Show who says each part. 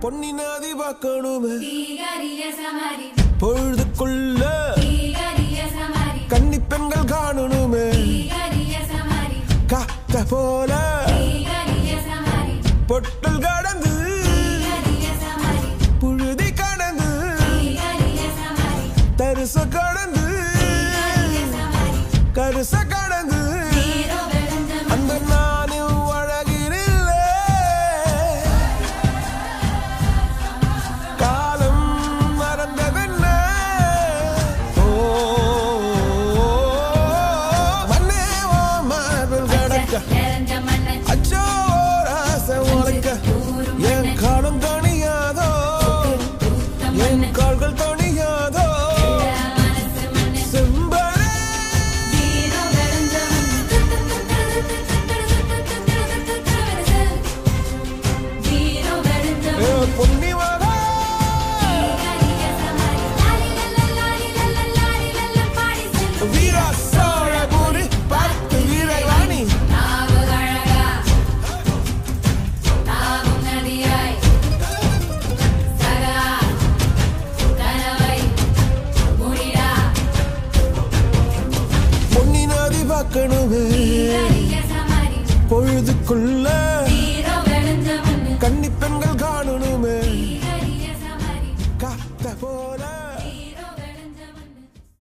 Speaker 1: பொன்னி நதி பார்க்கணுமே
Speaker 2: தீகரிய சமரி
Speaker 1: பொழுதுக்குள்ள
Speaker 2: தீகரிய சமரி
Speaker 1: கன்னி பெண்கள் காணணுமே
Speaker 2: தீகரிய சமரி
Speaker 1: காத்த போல
Speaker 2: தீகரிய சமரி
Speaker 1: பொட்டல் கடந்து
Speaker 2: தீகரிய சமரி
Speaker 1: புழுதி கடந்து
Speaker 2: தீகரிய சமரி
Speaker 1: தரிச கடந்து
Speaker 2: தீகரிய சமரி
Speaker 1: கருச கடந்து
Speaker 2: நீரோ வெளுந்தம்
Speaker 1: அந்த நானும் அழகிரில்லை காலம் மறந்ததென்ன ஓ மண்ணே ஓ மார்பில் கிடக்க
Speaker 2: நிறைஞ்ச மண்ணை
Speaker 1: அச்சோ ராச உழைக்க என் காலம் தணியாதோ என் கால்கள் தணியாதோ
Speaker 2: மனசு மண்ணை
Speaker 1: செம்பரே
Speaker 2: நீரோ வெளுந்தம் நீரோ வெளுந்தம்
Speaker 1: ஏ பொன்னி மகா
Speaker 2: தீகரிய சமரி லாலி லல்ல லாலி லல்ல லாலி லல்ல பாடி செல்லும்
Speaker 1: வீரா சோழபுரி பத்து வீரவாணி
Speaker 2: நாவுகழகா நாவும் நதியாய் சகா கனவை முடிடா
Speaker 1: பொன்னி நதி பார்க்கணுமே
Speaker 2: தீகரிய சமரி
Speaker 1: பொழுதுக்குள்ள
Speaker 2: நீரோ வெளுந்த மண்ணு
Speaker 1: கன்னி பெண்கள் காணணுமே
Speaker 2: தீகரிய சமரி
Speaker 1: காத்த போல